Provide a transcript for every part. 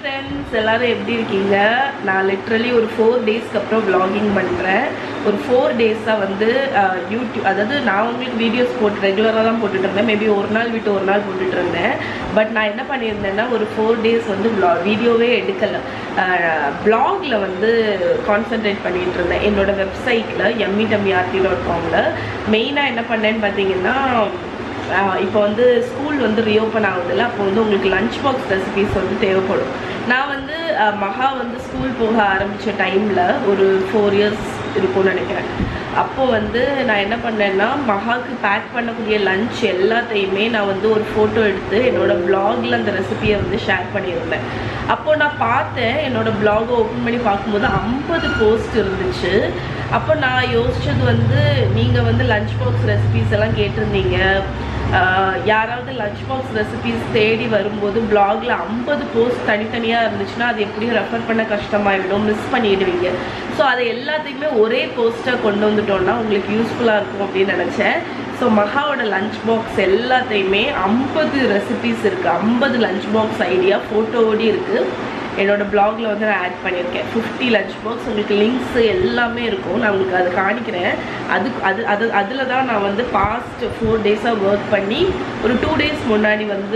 Friends எல்லாரும் எப்படி இருக்கீங்க நான் லிட்ரலி ஒரு ஃபோர் டேஸ்க்கு அப்புறம் vlogging பண்ணுறேன் ஒரு ஃபோர் டேஸாக வந்து அஹ், யூடியூப் அதாவது நான் உங்களுக்கு வீடியோஸ் போட்டு ரெகுலராக தான் போட்டுட்டு இருந்தேன் மேபி ஒரு நாள் விட்டு ஒரு நாள் போட்டுட்டு இருந்தேன் பட் நான் என்ன பண்ணியிருந்தேன்னா ஒரு ஃபோர் டேஸ் வந்து வீடியோவே எடுக்கலை பிளாகில் வந்து கான்சென்ட்ரேட் பண்ணிட்டு இருந்தேன் என்னோட வெப்சைட்டில் எம்மி டம்மி ஆர்டி டாட் காமில் மெயினாக என்ன பண்ணேன்னு பார்த்தீங்கன்னா ஆஹ் இப்போ வந்து ஸ்கூல் வந்து ரீஓப்பன் ஆகுதுல்ல அப்போ வந்து உங்களுக்கு லஞ்ச் பாக்ஸ் ரெசிபிஸ் வந்து தேவைப்படும் நான் வந்து ஆஹ் மகா வந்து ஸ்கூல் போக ஆரம்பித்த டைமில் ஒரு ஃபோர் இயர்ஸ் இருக்கும்னு நினைக்கிறேன் அப்போ வந்து நான் என்ன பண்ணேன்னா மகாவுக்கு பேக் பண்ணக்கூடிய லஞ்ச் எல்லாத்தையுமே நான் வந்து ஒரு ஃபோட்டோ எடுத்து என்னோட பிளாகில் அந்த ரெசிபியை வந்து ஷேர் பண்ணியிருந்தேன் அப்போ நான் பார்த்தேன் என்னோட பிளாகை ஓப்பன் பண்ணி பார்க்கும்போது ஐம்பது போஸ்ட் இருந்துச்சு அப்போ நான் யோசிச்சது வந்து நீங்கள் வந்து லஞ்ச் பாக்ஸ் ரெசிபிஸ் எல்லாம் கேட்டிருந்தீங்க ஆஹ் யாராவது லஞ்ச் பாக்ஸ் ரெசிபிஸ் தேடி வரும்போது பிளாகில் ஐம்பது போஸ்ட் தனித்தனியாக இருந்துச்சுன்னா அது எப்படியும் ரெஃபர் பண்ண கஷ்டமாயிடும் மிஸ் பண்ணிடுவீங்க ஸோ அதை எல்லாத்தையுமே ஒரே போஸ்ட்டாக கொண்டு வந்துட்டோம்னா உங்களுக்கு யூஸ்ஃபுல்லாக இருக்கும் அப்படின்னு நினச்சேன் ஸோ மகாவோட லஞ்ச் பாக்ஸ் எல்லாத்தையுமே ஐம்பது ரெசிபிஸ் இருக்குது ஐம்பது லஞ்ச் பாக்ஸ் ஐடியா ஃபோட்டோவோடு இருக்குது என்னோட பிளாகில் வந்து நான் ஆட் பண்ணியிருக்கேன் ஃபிஃப்டி லஞ்ச் பாக்ஸ் உங்களுக்கு லிங்க்ஸ் எல்லாமே இருக்கும் நான் உங்களுக்கு அதை காணிக்கிறேன் அது அது அது அதில் தான் நான் வந்து பாஸ்ட் ஃபோர் டேஸாக ஒர்க் பண்ணி ஒரு டூ டேஸ் முன்னாடி வந்து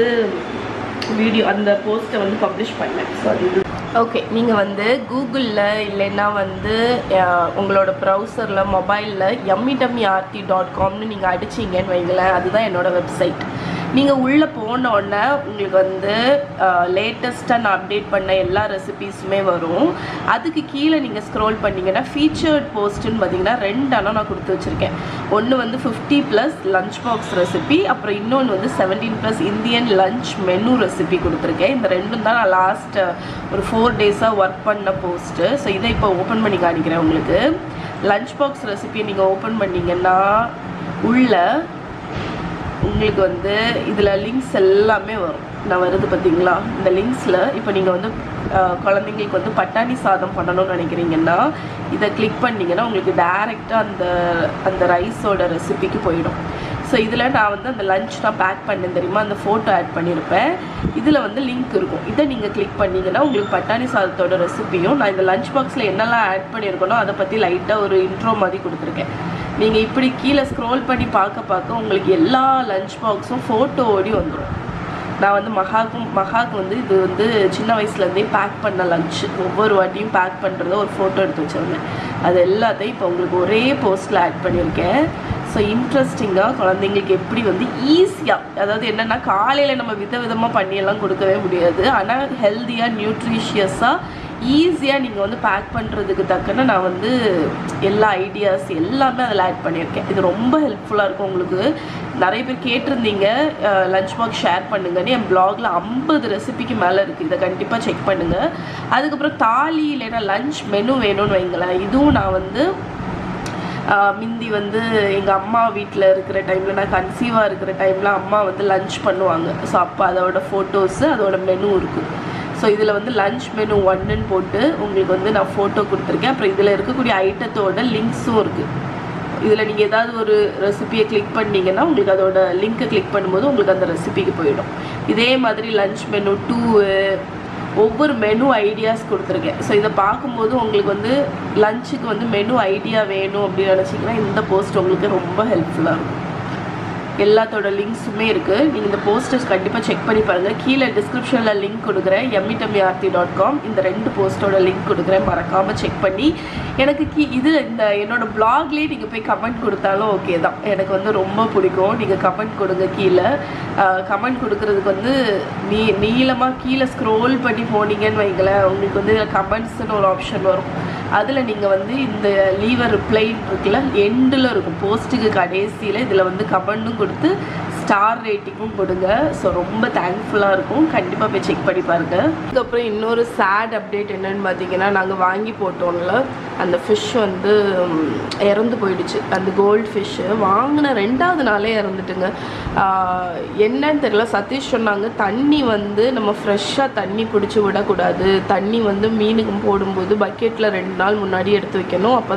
வீடியோ அந்த போஸ்ட்டை வந்து பப்ளிஷ் பண்ணேன் ஸோ அது இது ஓகே நீங்கள் வந்து கூகுளில் இல்லைன்னா வந்து அஹ், உங்களோட ப்ரௌசரில் மொபைலில் எம்மி டம்மி ஆர்டி டாட் காம்னு நீங்கள் அடிச்சிங்கன்னு வைங்களேன் அதுதான் என்னோட வெப்சைட் நீங்கள் உள்ளே போன உடனே உங்களுக்கு வந்து லேட்டஸ்ட்டாக நான் அப்டேட் பண்ண எல்லா ரெசிபீஸுமே வரும் அதுக்கு கீழே நீங்கள் ஸ்க்ரோல் பண்ணீங்கன்னா ஃபீச்சர்ட் போஸ்ட்டுன்னு பார்த்தீங்கன்னா ரெண்டு ஆனால் நான் கொடுத்து வச்சுருக்கேன் ஒன்று வந்து fifty plus lunch box recipe அப்புறம் இன்னொன்று வந்து seventeen plus Indian lunch menu recipe கொடுத்துருக்கேன் இந்த ரெண்டும் தான் நான் லாஸ்ட் ஒரு ஃபோர் டேஸாக ஒர்க் பண்ண போஸ்ட்டு ஸோ இதை இப்போ ஓப்பன் பண்ணி காணிக்கிறேன் உங்களுக்கு லஞ்ச் பாக்ஸ் ரெசிபியை நீங்கள் ஓப்பன் பண்ணீங்கன்னா உள்ள உங்களுக்கு வந்து இதில் லிங்க்ஸ் எல்லாமே வரும் நான் வருது பார்த்தீங்களா இந்த லிங்க்ஸில் இப்போ நீங்கள் வந்து அஹ், குழந்தைங்களுக்கு வந்து பட்டாணி சாதம் பண்ணணும்னு நினைக்கிறீங்கன்னா இதை கிளிக் பண்ணிங்கன்னா உங்களுக்கு டேரெக்டாக அந்த அந்த ரைஸோட ரெசிபிக்கு போயிடும் ஸோ இதில் நான் வந்து அந்த லஞ்ச் நான் பேக் பண்ணேன் தெரியுமா அந்த ஃபோட்டோ ஆட் பண்ணியிருப்பேன் இதில் வந்து லிங்க் இருக்கும் இதை நீங்கள் கிளிக் பண்ணீங்கன்னா உங்களுக்கு பட்டாணி சாதத்தோட ரெசிபியும் நான் இந்த லஞ்ச் பாக்ஸில் என்னெல்லாம் ஆட் பண்ணியிருக்கனோ அதை பற்றி லைட்டாக ஒரு இன்ட்ரோ மாதிரி கொடுத்துருக்கேன் நீங்கள் இப்படி கீழே ஸ்க்ரோல் பண்ணி பார்க்க பார்க்க உங்களுக்கு எல்லா லஞ்ச் பாக்ஸும் ஃபோட்டோ ஓடி வந்துடும் நான் வந்து மகாக்கும் மகாக்கு வந்து இது வந்து சின்ன வயசுலேருந்தே பேக் பண்ண லஞ்ச் ஒவ்வொரு வாட்டியும் பேக் பண்ணுறத ஒரு ஃபோட்டோ எடுத்து வச்சுருந்தேன் அது எல்லாத்தையும் இப்போ உங்களுக்கு ஒரே போஸ்ட்டில் ஆட் பண்ணியிருக்கேன் ஸோ இன்ட்ரெஸ்டிங்காக குழந்தைங்களுக்கு எப்படி வந்து ஈஸியாக அதாவது என்னென்னா காலையில் நம்ம வித விதமாக பண்ணியெல்லாம் கொடுக்கவே முடியாது ஆனால் ஹெல்த்தியாக நியூட்ரிஷியஸாக ஈஸியாக நீங்கள் வந்து பேக் பண்ணுறதுக்கு தக்கன நான் வந்து எல்லா ஐடியாஸ் எல்லாமே அதில் ஆட் பண்ணியிருக்கேன் இது ரொம்ப ஹெல்ப்ஃபுல்லாக இருக்கும் உங்களுக்கு நிறைய பேர் கேட்டிருந்தீங்க லஞ்ச் பாக்ஸ் ஷேர் பண்ணுங்கன்னு என் பிளாகில் ஐம்பது ரெசிபிக்கு மேலே இருக்குது இதை கண்டிப்பாக செக் பண்ணுங்கள் அதுக்கப்புறம் தாலி இல்லைன்னா லஞ்ச் மெனு வேணும்னு வைங்களேன் இதுவும் நான் வந்து ஆஹ் மிந்தி வந்து எங்கள் அம்மா வீட்டில் இருக்கிற டைமில் நான் கன்சீவாக இருக்கிற டைமில் அம்மா வந்து லஞ்ச் பண்ணுவாங்க ஸோ அப்போ அதோட ஃபோட்டோஸு அதோட மெனு இருக்குது ஸோ இதில் வந்து லஞ்ச் மெனு ஒன்றுன்னு போட்டு உங்களுக்கு வந்து நான் ஃபோட்டோ கொடுத்துருக்கேன் அப்புறம் இதில் இருக்கக்கூடிய ஐட்டத்தோட லிங்க்ஸும் இருக்குது இதில் நீங்கள் ஏதாவது ஒரு ரெசிபியை கிளிக் பண்ணீங்கன்னா உங்களுக்கு அதோட லிங்க்கை கிளிக் பண்ணும்போது உங்களுக்கு அந்த ரெசிபிக்கு போயிடும் இதே மாதிரி லஞ்ச் மெனு டூ ஒவ்வொரு மெனு ஐடியாஸ் கொடுத்துருக்கேன் ஸோ இதை பார்க்கும்போது உங்களுக்கு வந்து லஞ்சுக்கு வந்து மெனு ஐடியா வேணும் அப்படின்னு நினச்சிங்கன்னா இந்த போஸ்ட் உங்களுக்கு ரொம்ப ஹெல்ப்ஃபுல்லாக இருக்கும் எல்லாத்தோட லிங்க்ஸுமே இருக்குது நீங்கள் இந்த போஸ்டர்ஸ் கண்டிப்பாக செக் பண்ணி பாருங்கள் கீழே டிஸ்கிரிப்ஷனில் லிங்க் கொடுக்குறேன் எம்இடமி ஆர்த்தி டாட் காம் இந்த ரெண்டு போஸ்ட்டோட லிங்க் கொடுக்குறேன் மறக்காமல் செக் பண்ணி எனக்கு கீ இது இந்த என்னோட பிளாக்லேயே நீங்கள் போய் கமெண்ட் கொடுத்தாலும் ஓகே தான் எனக்கு வந்து ரொம்ப பிடிக்கும் நீங்கள் கமெண்ட் கொடுங்க கீழே கமெண்ட் கொடுக்குறதுக்கு வந்து நீ நீளமாக கீழே ஸ்க்ரோல் பண்ணி போனீங்கன்னு வைங்களேன் உங்களுக்கு வந்து கமெண்ட்ஸ்னு ஒரு ஆப்ஷன் வரும் அதில் நீங்கள் வந்து இந்த லீவர் ரிப்ளை இருக்குல்ல எண்டில் இருக்கும் போஸ்ட்டுக்கு கடைசியில் இதில் வந்து கமெண்ட்டும் கொடுத்து ஸ்டார் ரேட்டிங்கும் கொடுங்க ஸோ ரொம்ப தேங்க்ஃபுல்லாக இருக்கும் கண்டிப்பாக போய் செக் பண்ணி பாருங்கள் அதுக்கப்புறம் இன்னொரு சேட் அப்டேட் என்னன்னு பார்த்தீங்கன்னா நாங்கள் வாங்கி போட்டோம்ல அந்த ஃபிஷ் வந்து ம், இறந்து போயிடுச்சு அந்த கோல்டு ஃபிஷ்ஷு வாங்கின ரெண்டாவது நாளே இறந்துட்டுங்க ஆஹ், என்னன்னு தெரியல சதீஷ் சொன்னாங்க தண்ணி வந்து நம்ம ஃப்ரெஷ்ஷாக தண்ணி பிடிச்சி விடக்கூடாது தண்ணி வந்து மீனுக்கு போடும்போது பக்கெட்டில் ரெண்டு நாள் முன்னாடி எடுத்து வைக்கணும் அப்போ தான்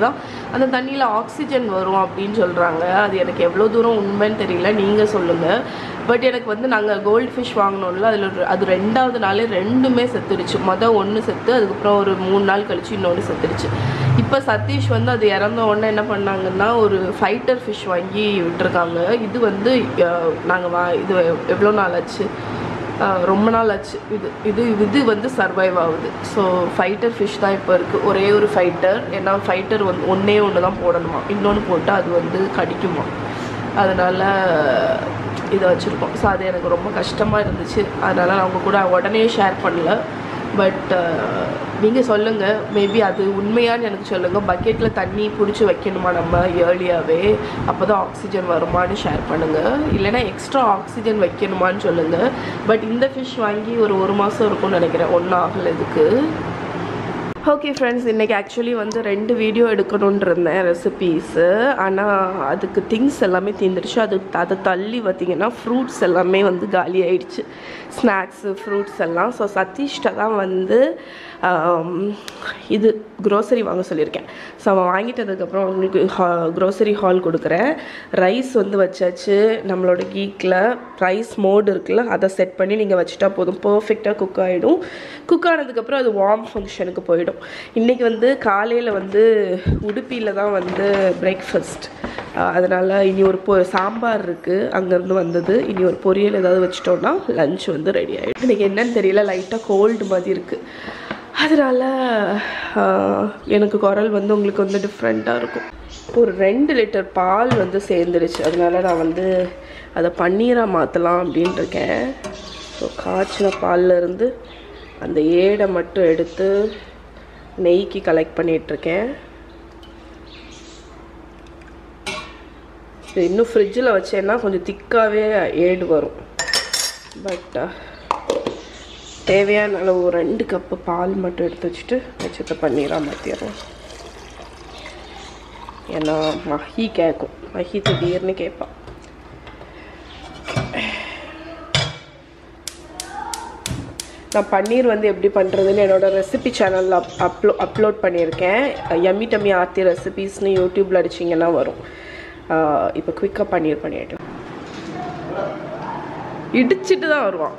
அந்த தண்ணியில் ஆக்சிஜன் வரும் அப்படின்னு சொல்கிறாங்க அது எனக்கு எவ்வளோ தூரம் உண்மைன்னு தெரியல நீங்கள் சொல்லுங்கள் பட் எனக்கு வந்து நாங்கள் கோல்டு ஃபிஷ் வாங்கினோம்ல அதில் அது ரெண்டாவது நாளே ரெண்டுமே செத்துடுச்சு மொதல் ஒன்று செத்து அதுக்கப்புறம் ஒரு மூணு நாள் கழிச்சு இன்னொன்று செத்துடுச்சு இப்போ சதீஷ் வந்து அது இறந்த உடனே என்ன பண்ணாங்கன்னா ஒரு ஃபைட்டர் ஃபிஷ் வாங்கி விட்டுருக்காங்க இது வந்து நாங்கள் வா இது எவ்வளோ நாள் ஆச்சு ஆஹ் ரொம்ப நாள் ஆச்சு இது இது இது வந்து சர்வைவ் ஆகுது ஸோ ஃபைட்டர் ஃபிஷ் தான் இப்போ இருக்குது ஒரே ஒரு ஃபைட்டர் ஏன்னா ஃபைட்டர் வந்து ஒன்றே ஒன்று தான் போடணுமா இன்னொன்று போட்டால் அது வந்து கடிக்குமா அதனால் இதை வச்சுருக்கோம் ஸோ அது எனக்கு ரொம்ப கஷ்டமாக இருந்துச்சு அதனால் நான் அவங்க கூட உடனே ஷேர் பண்ணல பட் நீங்கள் சொல்லுங்கள் மேபி அது உண்மையான்னு எனக்கு சொல்லுங்கள் பக்கெட்டில் தண்ணி பிடிச்சி வைக்கணுமா நம்ம ஏர்லியாகவே அப்போ தான் ஆக்சிஜன் வருமான்னு ஷேர் பண்ணுங்கள் இல்லைன்னா எக்ஸ்ட்ரா ஆக்சிஜன் வைக்கணுமான்னு சொல்லுங்கள் பட் இந்த ஃபிஷ் வாங்கி ஒரு ஒரு மாதம் இருக்கும்னு நினைக்கிறேன் ஒன்றும் ஆகலை இதுக்கு ஓகே ஃப்ரெண்ட்ஸ் இன்றைக்கி ஆக்சுவலி வந்து ரெண்டு வீடியோ எடுக்கணும்னு இருந்தேன் ரெசிபீஸு ஆனால் அதுக்கு திங்ஸ் எல்லாமே தீர்ந்துருச்சு அது அதை தள்ளி பார்த்தீங்கன்னா ஃப்ரூட்ஸ் எல்லாமே வந்து காலி ஆயிடுச்சு ஸ்நாக்ஸு ஃப்ரூட்ஸ் எல்லாம் ஸோ சதீஷ்ட தான் வந்து ஆம், இது க்ரோசரி வாங்க சொல்லியிருக்கேன் ஸோ அவன் வாங்கிட்டதுக்கப்புறம் அவங்களுக்கு க்ரோசரி ஹால் கொடுக்குறேன் ரைஸ் வந்து வச்சாச்சு நம்மளோட கீக்கில் ரைஸ் மோடு இருக்குல்ல அதை செட் பண்ணி நீங்கள் வச்சுட்டா போதும் பர்ஃபெக்டாக குக் ஆகிடும் குக் ஆனதுக்கப்புறம் அது வார்ம் ஃபங்க்ஷனுக்கு போயிடும் இன்றைக்கி வந்து காலையில் வந்து உடுப்பியில் தான் வந்து பிரேக்ஃபாஸ்ட் அதனால் இனி ஒரு பொ சாம்பார் இருக்குது அங்கேருந்து வந்தது இனி ஒரு பொரியல் ஏதாவது வச்சிட்டோம்னா லஞ்ச் வந்து ரெடி ஆகிடும் இன்றைக்கி என்னன்னு தெரியல லைட்டாக கோல்டு மாதிரி இருக்குது அதனால் எனக்கு குரல் வந்து உங்களுக்கு வந்து டிஃப்ரெண்ட்டாக இருக்கும் ஒரு ரெண்டு லிட்டர் பால் வந்து சேர்ந்துடுச்சு அதனால நான் வந்து அதை பன்னீராக மாற்றலாம் அப்படின்ட்டு இருக்கேன் ஸோ காய்ச்சின பால்ல இருந்து அந்த ஏடை மட்டும் எடுத்து நெய்க்கு கலெக்ட் பண்ணிகிட்ருக்கேன் இது இன்னும் ஃப்ரிட்ஜில் வச்சேன்னா கொஞ்சம் திக்காகவே ஏடு வரும் பட் தேவையான அளவு ஒரு ரெண்டு கப்பு பால் மட்டும் எடுத்து வச்சுட்டு வச்சத்தை பன்னீராக மாற்றிடுறோம் ஏன்னா மஹி கேட்கும் மஹி திடீர்னு கேட்பான் நான் பன்னீர் வந்து எப்படி பண்ணுறதுன்னு என்னோட ரெசிபி சேனலில் அப் அப்லோ அப்லோட் பண்ணியிருக்கேன் எம்மி டம்மி ஆர்த்தி ரெசிபீஸ்னு யூடியூப்பில் அடிச்சிங்கன்னா வரும் இப்போ குயிக்காக பன்னீர் பண்ணிட்டு இடிச்சிட்டு தான் வருவான்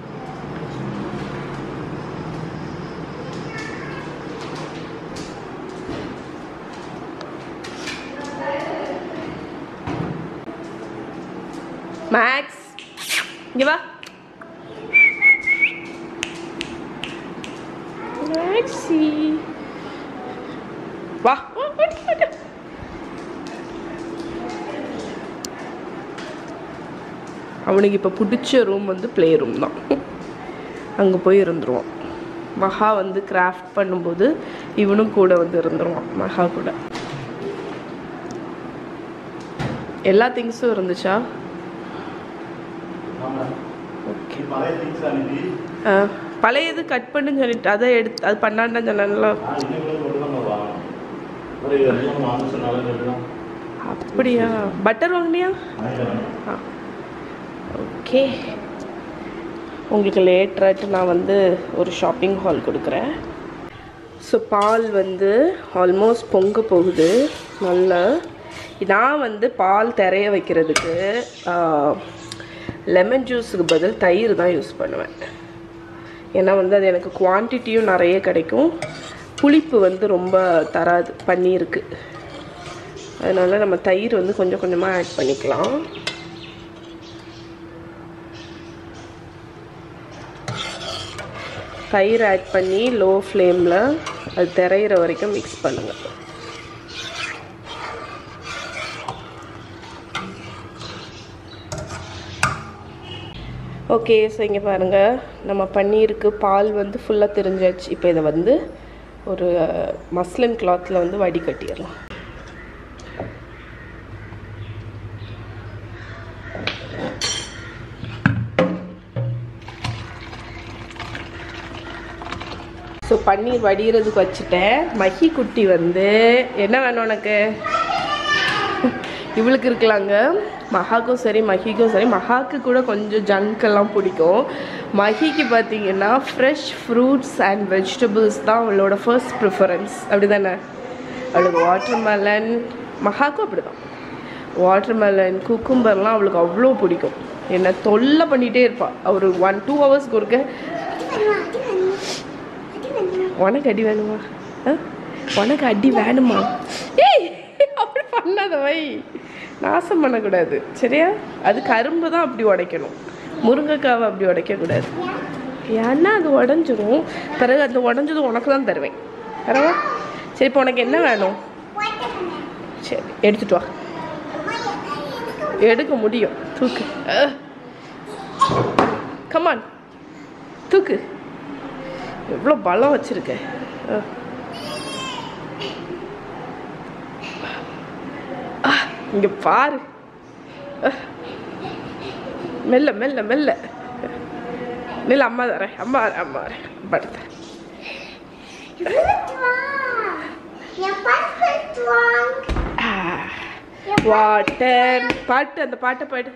மேக்ஸ் இங்க வா மேக்ஸி வா வா, வா, வா. அவனுக்கு இப்போ பிடிச்ச ரூம் வந்து ப்ளே ரூம் தான் அங்கே போய் இருந்துருவான் மகா வந்து கிராஃப்ட் பண்ணும்போது இவனும் கூட வந்து இருந்துருவான் மகா கூட எல்லா திங்ஸும் இருந்துச்சா ஓகே பழைய திங்ஸ் அனுப்பி பழையது கட் பண்ணுன்னு சொல்லிட்டு அதை எடுத்து அது பண்ணாண்டான்னு சொன்னால நான் இன்னைக்கு மட்டும் நம்ம வாங்கணும் ஒரு ரெண்டு வாங்க சொன்னாலும் சொல்லலாம் அப்படியா பட்டர் வாங்கினியா ஆ ஓகே உங்களுக்கு லேட்டராட்டு நான் வந்து ஒரு ஷாப்பிங் ஹால் கொடுக்குறேன் ஸோ பால் வந்து ஆல்மோஸ்ட் பொங்க போகுது நல்லா நான் வந்து பால் திரைய வைக்கிறதுக்கு லெமன் ஜூஸுக்கு பதில் தயிர் தான் யூஸ் பண்ணுவேன் ஏன்னா வந்து அது எனக்கு குவான்டிட்டியும் நிறைய கிடைக்கும் புளிப்பு வந்து ரொம்ப தராது பன்னீருக்கு அதனால் நம்ம தயிர் வந்து கொஞ்சம் கொஞ்சமாக ஆட் பண்ணிக்கலாம் தயிர் ஆட் பண்ணி லோ ஃப்ளேமில் அது திரையிற வரைக்கும் மிக்ஸ் பண்ணுங்கள் ஓகே ஸோ இங்கே பாருங்கள் நம்ம பன்னீருக்கு பால் வந்து ஃபுல்லாக தெரிஞ்சாச்சு இப்போ இதை வந்து ஒரு மஸ்லின் கிளாத்தில் வந்து வடிகட்டிடலாம் ஸோ பன்னீர் வடிகிறதுக்கு வச்சுட்டேன் மஹி குட்டி வந்து என்ன வேணும் உனக்கு இவளுக்கு இருக்கலாங்க மகாக்கும் சரி மஹிக்கும் சரி மகாக்கு கூட கொஞ்சம் ஜங்க் எல்லாம் பிடிக்கும் மஹிக்கு பார்த்தீங்கன்னா ஃப்ரெஷ் ஃப்ரூட்ஸ் அண்ட் வெஜிடபிள்ஸ் தான் அவளோட ஃபர்ஸ்ட் ப்ரிஃபரன்ஸ் அப்படி தானே அவளுக்கு வாட்டர்மெலன் மகாக்கும் அப்படிதான் வாட்டர்மெலன் குக்கும்பர்லாம் அவளுக்கு அவ்வளோ பிடிக்கும் என்னை தொல்லை பண்ணிகிட்டே இருப்பாள் ஒரு ஒன் டூ ஹவர்ஸ்க்கு ஒருக்க உனக்கு அடி வேணுமா ஆ? உனக்கு அடி வேணுமா ஏய் அப்படி பண்ணாத வை நாசம் பண்ணக்கூடாது சரியா அது கரும்பு தான் அப்படி உடைக்கணும் முருங்கைக்காவை அப்படி உடைக்கக்கூடாது ஏன்னா அது உடஞ்சிரும் பிறகு அந்த உடஞ்சது உனக்கு தான் தருவேன் பரவா சரி இப்போ உனக்கு என்ன வேணும் சரி எடுத்துட்டு வா எடுக்க முடியும் தூக்கு கமான் தூக்கு எவ்வளோ பலம் வச்சிருக்க அஹ். ஆ, இங்க பாரு அஹ். மெல்ல மெல்ல மெல்ல மெல்ல அம்மா தரேன் அம்மா வரேன், அம்மா வரேன் அம்மா எடுத்தேன் வாட்டர் பாட்டு அந்த பாட்டை பாடு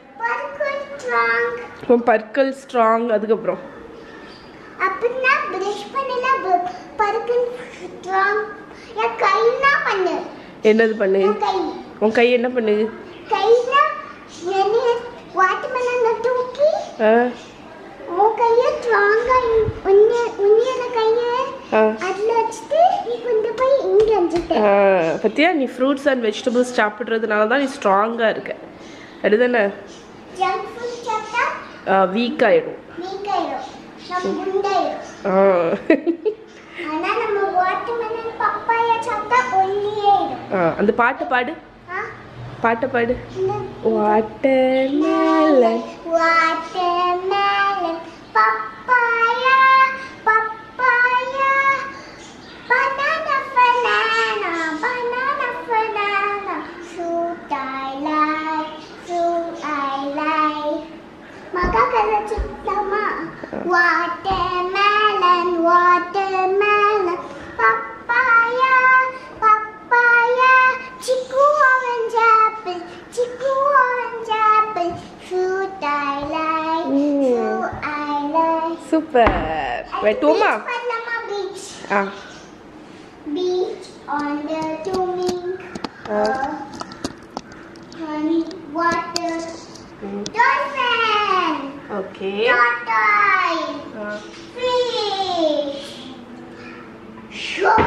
உன் பற்கள் ஸ்ட்ராங் அதுக்கப்புறம் அப்படின்னா பிரஷ் பண்ணல பருக்கு ஸ்ட்ராங் என் கைனா பண்ணு என்னது பண்ணு என் கை உன் கை என்ன பண்ணு கைனா என்ன வாட்டர்மெலன் தூக்கி ஆ உன் கையை ஸ்ட்ராங்கா உன்னிய உன்னியன கையை ஆ அதுல வச்சுட்டு நீ கொண்டு போய் இங்க வச்சுட்ட ஆ, பத்தியா நீ ஃப்ரூட்ஸ் அண்ட் வெஜிடபிள்ஸ் சாப்பிட்றதுனால தான் நீ ஸ்ட்ராங்காக இருக்க அப்படிதானே ஜங்க் ஃபுட் சாப்பிட்டா வீக் ஆகிடும் வீக் ஆயிடும் நம்ம குண்டாயிடும் ஆனா நம்ம வாட்டர்மெலன் பப்பாயா சாப்பிட்டா ஒல்லியாயிடும் அந்த பாட்டை பாடு ஆ பாட்டை பாடு இந்த watermelon Watermelon, papaya, papaya, banana, banana, banana, banana, fruit I like, fruit I like. Magkakalat tama. Watermelon, watermelon, papaya, papaya, chiku orange apple, chiku orange apple, fruit I like, Mm. fruit I like. Super வெட்டுவோமா Beach பண்ணலாமா beach? ஆ Beach on the swimming, ஆ. uh, on water. ம். Dolphin, okay tortoise, ஆ. fish, shark,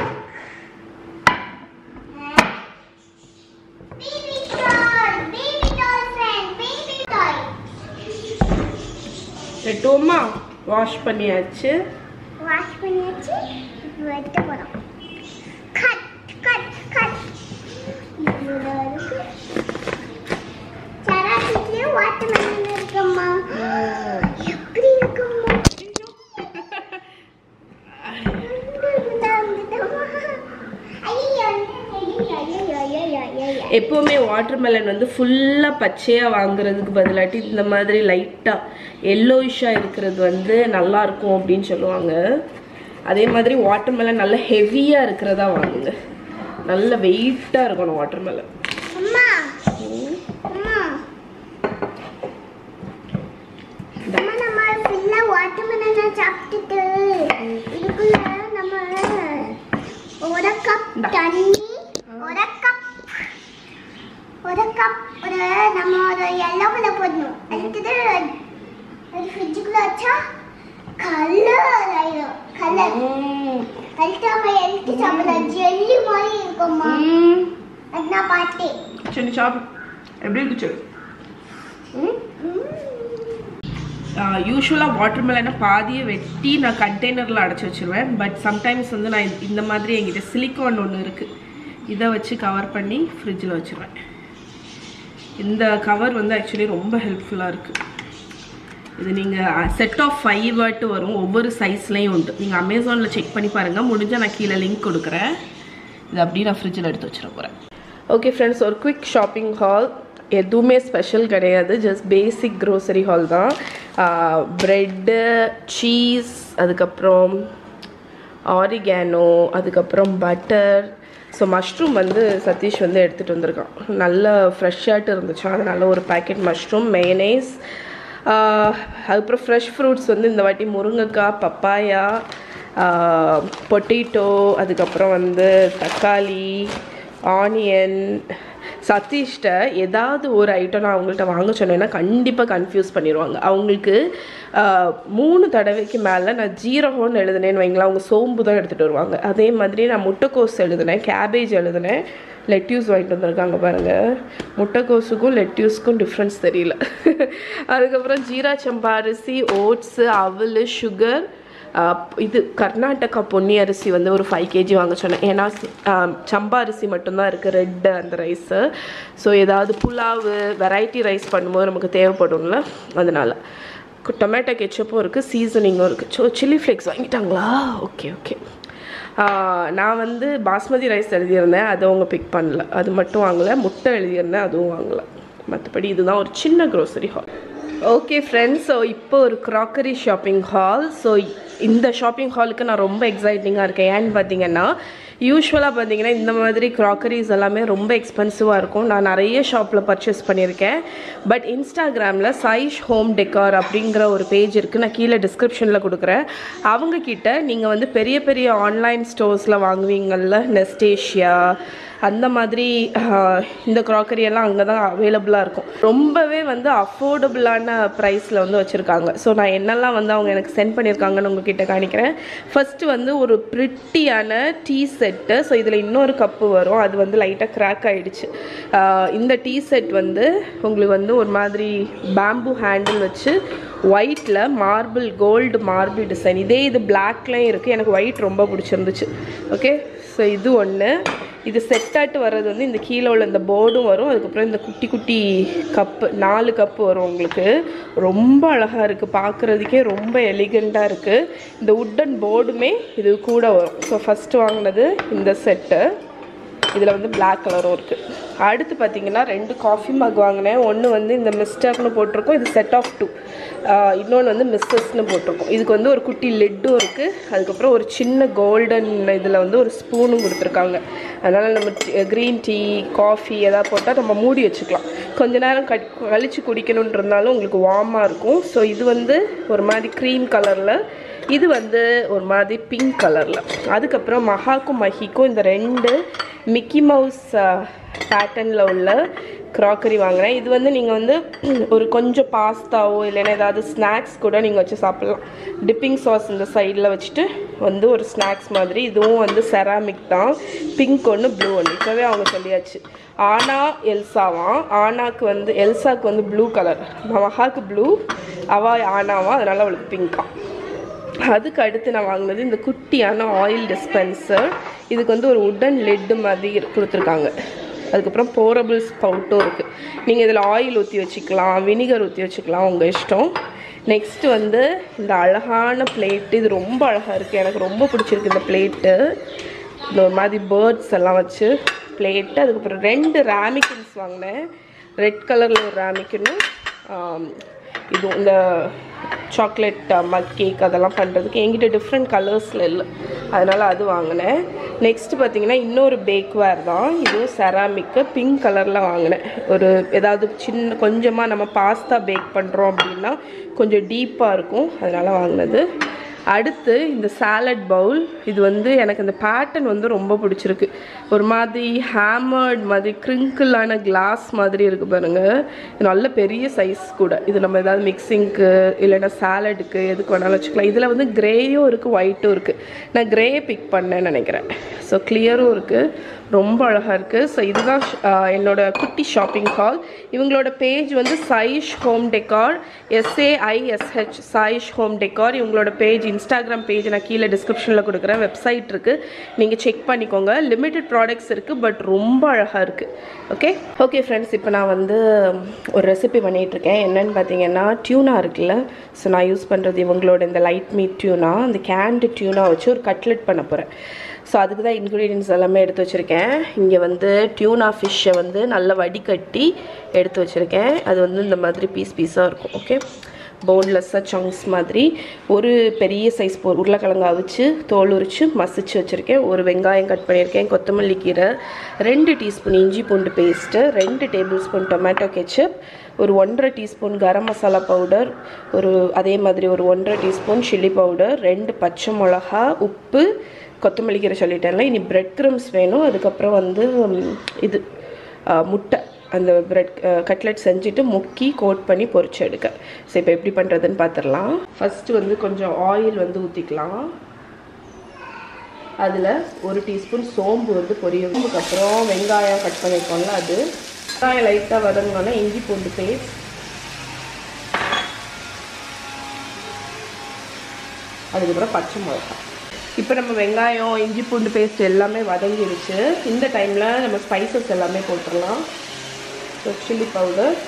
baby doll, baby dolphin, baby toy. வெட்டுவோமா wash பண்ணியாச்சு wash பண்ணியாச்சு இப்போ வெட்ட போகிறோம் கட் கட் கட் இவ்வளோ இருக்கு சராசிலே வாட்டர்மெலன் இருக்கும்மா எப்படி இருக்கும்மா ஐயோ ஐயோ ஐயோ ஐயோ ஐயோ எப்போவுமே வாட்டர்மெலன் வந்து ஃபுல்லாக பச்சையாக வாங்குறதுக்கு பதிலாட்டி இந்த மாதிரி லைட்டாக எல்லோயிஷாக இருக்கிறது வந்து நல்லா இருக்கும் அப்படின்னு சொல்லுவாங்க அதே மாதிரி வாட்டர்மெலன் நல்ல ஹெவியாக இருக்கிறதா வாங்குங்க நல்ல வெயிட்டாக இருக்கணும் வாட்டர்மெலன் அம்மா அம்மா அம்மா நம்ம ஃபுல்லா வாட்டர்மெலனை சாப்பிட்டுட்டு இதுக்குள்ள நம்ம ஒரு கப் இந்தா. தண்ணி ஒரு கப் ஒரு கப் ஒரு நம்ம ஒரு எல்லோ கலர் போடணும் அடுத்தது ஒரு ஃப்ரிட்ஜுக்குள்ள வச்சா கலர் ஆயிடும் கலர் அடுத்து நம்ம எழுத்து சாப்பிடலாம் ஜெல்லி மாதிரி இருக்கும்மா அது நான் பார்த்தேன் சரி சாப்பிடு எப்படி இருக்கு சொல்லு யூஸ்வலாக வாட்டர்மெலனை பாதியை வெட்டி நான் கண்டெய்னரில் அடைச்சி வச்சிருவேன் பட் சம்டைம்ஸ் வந்து நான் இந்த- இந்த மாதிரி என்கிட்ட சிலிக்கான் ஒன்று இருக்குது இதை வச்சு கவர் பண்ணி ஃப்ரிட்ஜில் வச்சிருவேன் இந்த கவர் வந்து ஆக்சுவலி ரொம்ப ஹெல்ப்ஃபுல்லாக இருக்குது இது நீங்கள் செட் ஆஃப் ஃபைவ் வாட்டு வரும் ஒவ்வொரு சைஸ்லேயும் உண்டு நீங்கள் அமேசானில் செக் பண்ணி பாருங்கள் முடிஞ்சால் நான் கீழே லிங்க் கொடுக்குறேன் இது அப்படியே நான் ஃப்ரிட்ஜில் எடுத்து வச்சிட போகிறேன் ஓகே ஃப்ரெண்ட்ஸ் ஒரு குவிக் ஷாப்பிங் ஹால் எதுவுமே ஸ்பெஷல் கிடையாது ஜஸ்ட் பேசிக் க்ரோசரி ஹால் தான் ப்ரெட்டு சீஸ் அதுக்கப்புறம் ஆரிகானோ அதுக்கப்புறம் பட்டர் ஸோ மஷ்ரூம் வந்து சதீஷ் வந்து எடுத்துகிட்டு வந்திருக்கான் நல்ல ஃப்ரெஷ்ஷாட்டு இருந்துச்சு அதனால ஒரு பேக்கெட் மஷ்ரூம் மேயனைஸ் அதுக்கப்புறம் ஃப்ரெஷ் ஃப்ரூட்ஸ் வந்து இந்த வாட்டி முருங்கைக்காய் பப்பாயா பொட்டேட்டோ அதுக்கப்புறம் வந்து தக்காளி ஆனியன் சதீஷ்ட ஏதாவது ஒரு ஐட்டம் நான் அவங்கள்ட்ட வாங்க சொன்னேன்னா கண்டிப்பாக கன்ஃபியூஸ் பண்ணிடுவாங்க அவங்களுக்கு ஆஹ், மூணு தடவைக்கு மேலே நான் ஜீரகம்னு எழுதுனேன்னு வைங்களேன் அவங்க சோம்பு தான் எடுத்துகிட்டு வருவாங்க அதே மாதிரி நான் முட்டைக்கோஸ் எழுதுனேன் கேபேஜ் எழுதுனேன் லெட்யூஸ் வாங்கிட்டு வந்திருக்காங்க பாருங்கள் முட்டைக்கோஸுக்கும் லெட்யூஸ்க்கும் டிஃப்ரென்ஸ் தெரியல அதுக்கப்புறம் ஜீரா சம்பா அரிசி ஓட்ஸு அவல் சுகர் இது கர்நாடகா பொன்னி அரிசி வந்து ஒரு ஃபைவ் கேஜி வாங்க சொன்னேன் ஏன்னா ஆஹ், சம்பா அரிசி மட்டும்தான் இருக்குது ரெட்டு அந்த ரைஸு ஸோ ஏதாவது புலாவு வெரைட்டி ரைஸ் பண்ணும்போது நமக்கு தேவைப்படும்ல அதனால் டொமேட்டோ கெச்சப்பும் இருக்குது சீசனிங்கும் இருக்குது ஸோ சில்லி ஃப்ளேக்ஸ் வாங்கிட்டாங்களா ஓகே ஓகே நான் வந்து பாஸ்மதி ரைஸ் எழுதியிருந்தேன் அதை அவங்க பிக் பண்ணல அது மட்டும் வாங்கலை முட்டை எழுதியிருந்தேன் அதுவும் வாங்கலை மற்றபடி இதுதான் ஒரு சின்ன grocery haul okay friends so இப்போ ஒரு க்ராக்கரி ஷாப்பிங் ஹால் ஸோ இந்த ஷாப்பிங் ஹாலுக்கு நான் ரொம்ப எக்ஸைட்டிங்காக இருக்கேன் ஏன்னு பார்த்தீங்கன்னா யூஸ்வலாக பார்த்தீங்கன்னா இந்த மாதிரி க்ராக்கரிஸ் எல்லாமே ரொம்ப எக்ஸ்பென்சிவாக இருக்கும் நான் நிறைய ஷாப்பில் பர்ச்சேஸ் பண்ணியிருக்கேன் பட் இன்ஸ்டாகிராமில் சாயிஷ் ஹோம் டெக்கார் அப்படிங்கிற ஒரு பேஜ் இருக்குது நான் கீழே டிஸ்கிரிப்ஷனில் கொடுக்குறேன் அவங்க கிட்ட நீங்கள் வந்து பெரிய பெரிய ஆன்லைன் ஸ்டோர்ஸில் வாங்குவீங்கள்ல நெஸ்டேஷியா அந்த மாதிரி ஆஹ், இந்த க்ராக்கரி எல்லாம் அங்கே தான் அவைலபிளாக இருக்கும் ரொம்பவே வந்து அஃபோர்டபுளான ப்ரைஸில் வந்து வச்சுருக்காங்க ஸோ நான் என்னெல்லாம் வந்து அவங்க எனக்கு சென்ட் பண்ணியிருக்காங்கன்னு உங்ககிட்ட காணிக்கிறேன் ஃபஸ்ட்டு வந்து ஒரு ப்ரிட்டியான டீ செட்டு ஸோ இதில் இன்னொரு கப்பு வரும் அது வந்து லைட்டாக கிராக் ஆகிடுச்சு இந்த டீ செட் வந்து உங்களுக்கு வந்து ஒரு மாதிரி பேம்பு ஹேண்டில் வச்சு ஒயிட்டில் மார்பிள் கோல்டு மார்பிள் டிசைன் இதே இது பிளாக்லேயும் இருக்குது எனக்கு ஒயிட் ரொம்ப பிடிச்சிருந்துச்சு ஓகே ஸோ இது ஒன்று இது செட்டாட்டு வர்றது வந்து இந்த கீழே உள்ள இந்த போர்டும் வரும் அதுக்கப்புறம் இந்த குட்டி குட்டி கப்பு நாலு கப்பு வரும் உங்களுக்கு ரொம்ப அழகாக இருக்குது பார்க்குறதுக்கே ரொம்ப எலிகண்ட்டாக இருக்குது இந்த உட்டன் போர்டுமே இது கூட வரும் ஸோ ஃபஸ்ட்டு வாங்கினது இந்த செட்டு இதில் வந்து Black கலரும் இருக்குது அடுத்து பார்த்தீங்கன்னா ரெண்டு காஃபி மக் வாங்கினேன் ஒன்று வந்து இந்த மிஸ்டர்னு போட்டிருக்கோம் இது செட் ஆஃப் டூ இன்னொன்று வந்து மிஸ்ஸஸ்னு போட்டிருக்கோம் இதுக்கு வந்து ஒரு குட்டி லெட்டும் இருக்குது அதுக்கப்புறம் ஒரு சின்ன கோல்டன் இதில் வந்து ஒரு ஸ்பூனும் கொடுத்துருக்காங்க அதனால் நம்ம க்ரீன் டீ காஃபி எதாவது போட்டால் நம்ம மூடி வச்சுக்கலாம் கொஞ்ச நேரம் கட் கழித்து குடிக்கணுன்ட்டு இருந்தாலும் உங்களுக்கு வார்மாக இருக்கும் ஸோ இது வந்து ஒரு மாதிரி க்ரீம் கலரில் இது வந்து ஒரு மாதிரி பிங்க் கலரில் அதுக்கப்புறம் மஹாக்கும் மஹிக்கும் இந்த ரெண்டு மிக்கி மவுஸ் பேட்டர்னில் உள்ள க்ராக்கரி வாங்குறேன் இது வந்து நீங்கள் வந்து ஒரு கொஞ்சம் பாஸ்தாவோ இல்லைன்னா ஏதாவது ஸ்நாக்ஸ் கூட நீங்கள் வச்சு சாப்பிட்லாம் டிப்பிங் சாஸ் இந்த சைடில் வச்சுட்டு வந்து ஒரு ஸ்நாக்ஸ் மாதிரி இதுவும் வந்து செராமிக் தான் பிங்க் ஒன்று ப்ளூ ஒன்று இப்போவே அவங்க சொல்லியாச்சு ஆனா எல்சாவாம் ஆனாக்கு வந்து எல்சாக்கு வந்து ப்ளூ கலர் மஹாக்கு ப்ளூ அவா ஆனாவா அதனால் அவளுக்கு பிங்காம் அதுக்கு அடுத்து நான் வாங்கினது இந்த குட்டியான ஆயில் டிஸ்பென்சர் இதுக்கு வந்து ஒரு உடன் லெட்டு மாதிரி இரு- கொடுத்துருக்காங்க அதுக்கப்புறம் போரபிள் ஸ்பவுட்டும் இருக்குது நீங்கள் இதில் ஆயில் ஊற்றி வச்சுக்கலாம் வினிகர் ஊற்றி வச்சுக்கலாம் உங்கள் இஷ்டம் நெக்ஸ்ட்டு வந்து இந்த அழகான பிளேட்டு இது ரொம்ப அழகாக இருக்குது எனக்கு ரொம்ப பிடிச்சிருக்கு இந்த பிளேட்டு இந்த ஒரு மாதிரி பேர்ட்ஸ் எல்லாம் வச்சு பிளேட்டு அதுக்கப்புறம் ரெண்டு ராமிக்கின்ஸ் வாங்கினேன் ரெட் கலரில் ஒரு ராமிக்கினும் இது இந்த சாக்லேட் மக் கேக் அதெல்லாம் பண்ணுறதுக்கு என்கிட்ட டிஃப்ரெண்ட் கலர்ஸில் இல்லை அதனால் அது வாங்கினேன் நெக்ஸ்ட்டு பார்த்தீங்கன்னா இன்னொரு பேக்வேர் தான் இதுவும் செராமிக்கு பிங்க் கலரில் வாங்கினேன் ஒரு ஏதாவது சின்ன கொஞ்சமாக நம்ம பாஸ்தா பேக் பண்ணுறோம் அப்படின்னா கொஞ்சம் டீப்பாக இருக்கும் அதனால் வாங்கினது அடுத்து இந்த சாலட் பவுல் இது வந்து எனக்கு இந்த பேட்டர்ன் வந்து ரொம்ப பிடிச்சிருக்கு ஒரு மாதிரி ஹேமர்ட் மாதிரி கிரிங்கிளான கிளாஸ் மாதிரி இருக்குது பாருங்க இது நல்ல பெரிய சைஸ் கூட இது நம்ம ஏதாவது மிக்சிங்க்கு இல்லைன்னா சாலடுக்கு எதுக்கு வேணாலும் வச்சுக்கலாம் இதில் வந்து கிரேயும் இருக்குது ஒயிட்டும் இருக்குது நான் கிரே பிக் பண்ணேன்னு நினைக்கிறேன் ஸோ கிளியரும் இருக்குது ரொம்ப அழகாக இருக்குது ஸோ இதுதான் ஷ- ஆஹ் என்னோட குட்டி ஷாப்பிங் ஹால் இவங்களோட பேஜ் வந்து Saish home decor S A I S H Saish home decor இவங்களோட பேஜ் இன்ஸ்டாகிராம் பேஜ் நான் கீழே டிஸ்கிரிப்ஷனில் கொடுக்குறேன் வெப்சைட் இருக்குது நீங்கள் செக் பண்ணிக்கோங்க லிமிட்டட் ப்ராடக்ட்ஸ் இருக்குது பட் ரொம்ப அழகாக இருக்குது ஓகே ஓகே ஃப்ரெண்ட்ஸ் இப்போ நான் வந்து ஒரு ரெசிபி பண்ணிகிட்ருக்கேன் என்னன்னு பார்த்தீங்கன்னா டியூனா இருக்குல்ல ஸோ நான் யூஸ் பண்ணுறது இவங்களோட இந்த லைட் மீட் டியூனா அந்த கேண்டு டியூனா வச்சு ஒரு கட்லெட் பண்ண போகிறேன் ஸோ அதுக்கு தான் இன்க்ரீடியன்ஸ் எல்லாமே எடுத்து வச்சுருக்கேன் இங்கே வந்து டியூனா ஃபிஷ்ஷை வந்து நல்லா வடிகட்டி எடுத்து வச்சுருக்கேன் அது வந்து இந்த மாதிரி பீஸ் பீஸாக இருக்கும் ஓகே போன்லெஸ்ஸாக சங்க்ஸ் மாதிரி ஒரு பெரிய சைஸ் போ உருளைக்கிழங்கு அவிச்சு தோல் உரித்து மசிச்சு வச்சுருக்கேன் ஒரு வெங்காயம் கட் பண்ணியிருக்கேன் கொத்தமல்லி கீரை ரெண்டு டீஸ்பூன் இஞ்சி பூண்டு பேஸ்ட்டு ரெண்டு டேபிள் ஸ்பூன் டொமேட்டோ கெச்சப் ஒரு ஒன்றரை டீஸ்பூன் கரம் மசாலா பவுடர் ஒரு அதே மாதிரி ஒரு ஒன்றரை டீஸ்பூன் சில்லி பவுடர் ரெண்டு பச்சை மிளகா உப்பு கொத்தமல்லி கீரை சொல்லிட்டேன்ல இனி பிரெட் க்ரம்ஸ் வேணும் அதுக்கப்புறம் வந்து ம், இது ஆ, முட்டை அந்த பிரெட் கட்லெட் செஞ்சுட்டு முக்கி கோட் பண்ணி பொரிச்சு எடுக்க ஸோ இப்போ எப்படி பண்ணுறதுன்னு பார்த்துடலாம் ஃபஸ்ட்டு வந்து கொஞ்சம் ஆயில் வந்து ஊற்றிக்கலாம் அதில் ஒரு டீஸ்பூன் சோம்பு வந்து பொரிய அப்புறம் வெங்காயம் கட் பண்ணியிருக்கோம்ல அது வெங்காயம் லைட்டாக வதங்கினோன்னா இஞ்சி பூண்டு பேஸ்ட் அதுக்கப்புறம் பச்சை மிளகாய் இப்போ நம்ம வெங்காயம் இஞ்சி பூண்டு பேஸ்ட் எல்லாமே வதங்கிடுச்சு இந்த டைமில் நம்ம ஸ்பைசஸ் எல்லாமே போட்டுடலாம் ஸோ சில்லி பவுடர்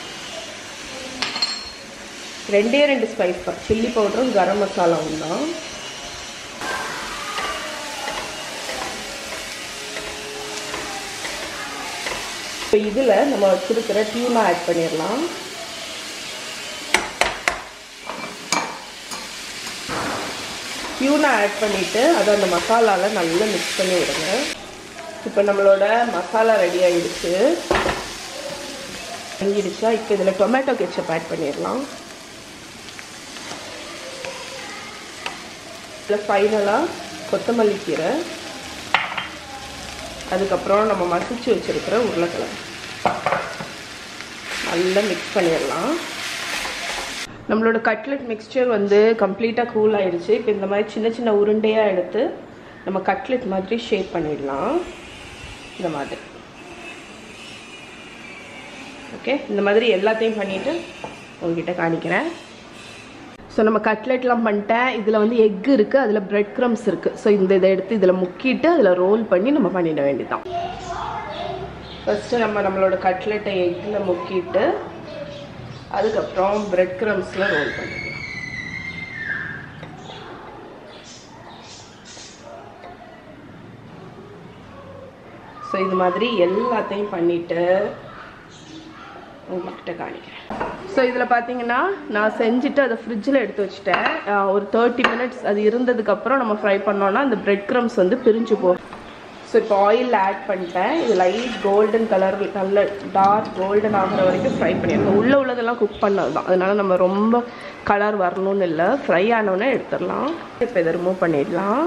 ரெண்டே ரெண்டு ஸ்பைஸ் தான் சில்லி பவுடரும் கரம் மசாலாவும் தான் இப்போ இதில் நம்ம வச்சுருக்கிற டியூனா ஆட் பண்ணிடலாம் டியூனா ஆட் பண்ணிவிட்டு அதை அந்த மசாலாவில் நல்லா மிக்ஸ் பண்ணி விடுங்க இப்போ நம்மளோட மசாலா ரெடி ஆயிடுச்சு செஞ்சிடுச்சா இப்போ இதில் டொமேட்டோ கெச்சப் ஆட் பண்ணிடலாம் இதில் ஃபைனலாக கொத்தமல்லி கீரை அதுக்கப்புறம் நம்ம மசிச்சு வச்சுருக்கிற உருளைக்கிழங்கு நல்லா மிக்ஸ் பண்ணிடலாம் நம்மளோட கட்லெட் மிக்ஸ்சர் வந்து கம்ப்ளீட்டாக கூல் ஆயிடுச்சு இப்போ இந்த மாதிரி சின்ன சின்ன உருண்டையாக எடுத்து நம்ம கட்லெட் மாதிரி ஷேப் பண்ணிடலாம் இந்த மாதிரி ஓகே இந்த மாதிரி எல்லாத்தையும் பண்ணிவிட்டு உங்ககிட்ட காணிக்கிறேன் ஸோ நம்ம கட்லெட்லாம் பண்ணிட்டேன் இதில் வந்து எக் இருக்குது அதில் பிரெட் க்ரம்ஸ் இருக்குது ஸோ இந்த இதை எடுத்து இதில் முக்கிட்டு அதில் ரோல் பண்ணி நம்ம பண்ணிட வேண்டியதான் ஃபஸ்ட்டு நம்ம நம்மளோட கட்லெட்டை எக்கில் முக்கிட்டு அதுக்கப்புறம் பிரெட் க்ரம்ஸில் ரோல் பண்ணிடலாம் ஸோ இது மாதிரி எல்லாத்தையும் பண்ணிவிட்டு உங்கள்கிட்ட காணிக்கிறேன் ஸோ இதில் பார்த்தீங்கன்னா நான் செஞ்சுட்டு அதை ஃப்ரிட்ஜில் எடுத்து வச்சுட்டேன் அஹ் ஒரு தேர்ட்டி மினிட்ஸ் அது இருந்ததுக்கப்புறம் நம்ம ஃப்ரை பண்ணோன்னா அந்த பிரெட் க்ரம்ஸ் வந்து பிரிஞ்சு போகும் ஸோ இப்போ ஆயில் ஆட் பண்ணிட்டேன் இது லைட் கோல்டன் கலர் நல்ல டார்க் கோல்டன் ஆகிற வரைக்கும் ஃப்ரை பண்ணிடுறோம் உள்ளே உள்ளதெல்லாம் குக் பண்ணது தான் அதனால நம்ம ரொம்ப கலர் வரணும்னு இல்லை ஃப்ரை ஆனோடனே எடுத்துடலாம் இப்போ இதை ரிமூவ் பண்ணிடலாம்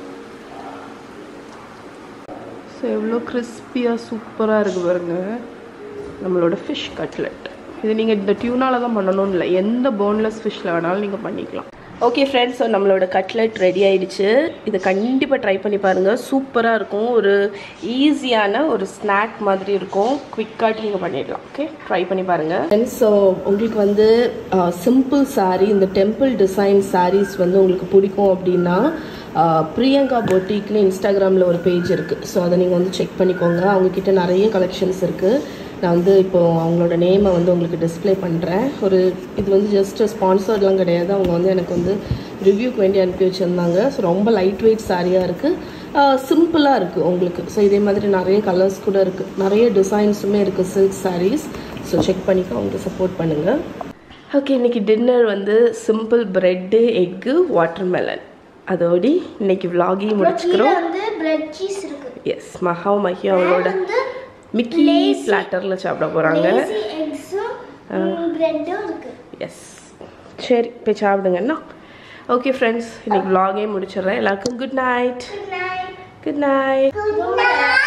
ஸோ எவ்வளோ கிறிஸ்பியாக சூப்பராக இருக்குது பாருங்க நம்மளோட ஃபிஷ் கட்லெட் இது நீங்கள் இந்த டியூனால தான் பண்ணணும்னு இல்லை எந்த போன்லெஸ் ஃபிஷ்ஷில் வேணாலும் நீங்கள் பண்ணிக்கலாம் ஓகே ஃப்ரெண்ட்ஸ் ஸோ நம்மளோட கட்லெட் ரெடி ஆயிடுச்சு இதை கண்டிப்பாக ட்ரை பண்ணி பாருங்கள் சூப்பராக இருக்கும் ஒரு ஈஸியான ஒரு ஸ்நாக் மாதிரி இருக்கும் குவிக்காக நீங்கள் பண்ணிடலாம் ஓகே ட்ரை பண்ணி பாருங்கள் ஃப்ரெண்ட்ஸ் ஸோ உங்களுக்கு வந்து சிம்பிள் saree இந்த டெம்பிள் டிசைன் sarees வந்து உங்களுக்கு பிடிக்கும் அப்படின்னா ஆஹ் பிரியங்கா பொட்டிக்னு இன்ஸ்டாகிராமில் ஒரு பேஜ் இருக்குது ஸோ அதை நீங்கள் வந்து செக் பண்ணிக்கோங்க அவங்கக்கிட்ட நிறைய கலெக்ஷன்ஸ் இருக்குது நான் வந்து இப்போ அவங்களோட நேமை வந்து உங்களுக்கு டிஸ்ப்ளே பண்ணுறேன் ஒரு இது வந்து ஜஸ்ட் ஸ்பான்சர்ட்லாம் கிடையாது அவங்க வந்து எனக்கு வந்து ரிவ்யூக்கு வேண்டி அனுப்பி வச்சுருந்தாங்க ஸோ ரொம்ப லைட் வெயிட் சாரியாக இருக்குது சிம்பிளாக இருக்குது உங்களுக்கு ஸோ இதே மாதிரி நிறைய கலர்ஸ் கூட இருக்குது நிறைய டிசைன்ஸுமே இருக்குது சில்க் sarees ஸோ செக் பண்ணிக்க அவங்களுக்கு சப்போர்ட் பண்ணுங்கள் ஓகே இன்னைக்கு டின்னர் வந்து சிம்பிள் ப்ரெட்டு எக்கு வாட்டர்மெலன் அதோடி இன்னைக்கு vlog-ஐயும் கீழே முடிச்சுக்கிறோம் வந்து பிரெட் சீஸ் இருக்கு எஸ் மஹா மஹி அவளோட வந்து மிக்கி பிளாட்டரில் சாப்பிட போகிறாங்க லேசி எக்ஸும் பிரெட்டும் இருக்கு எஸ் சரி போய் சாப்பிடுங்கண்ணா ஓகே ஃப்ரெண்ட்ஸ் இன்னைக்கு vlog-ஐயும் முடிச்சிடுறேன் எல்லாருக்கும் good night good night good night good night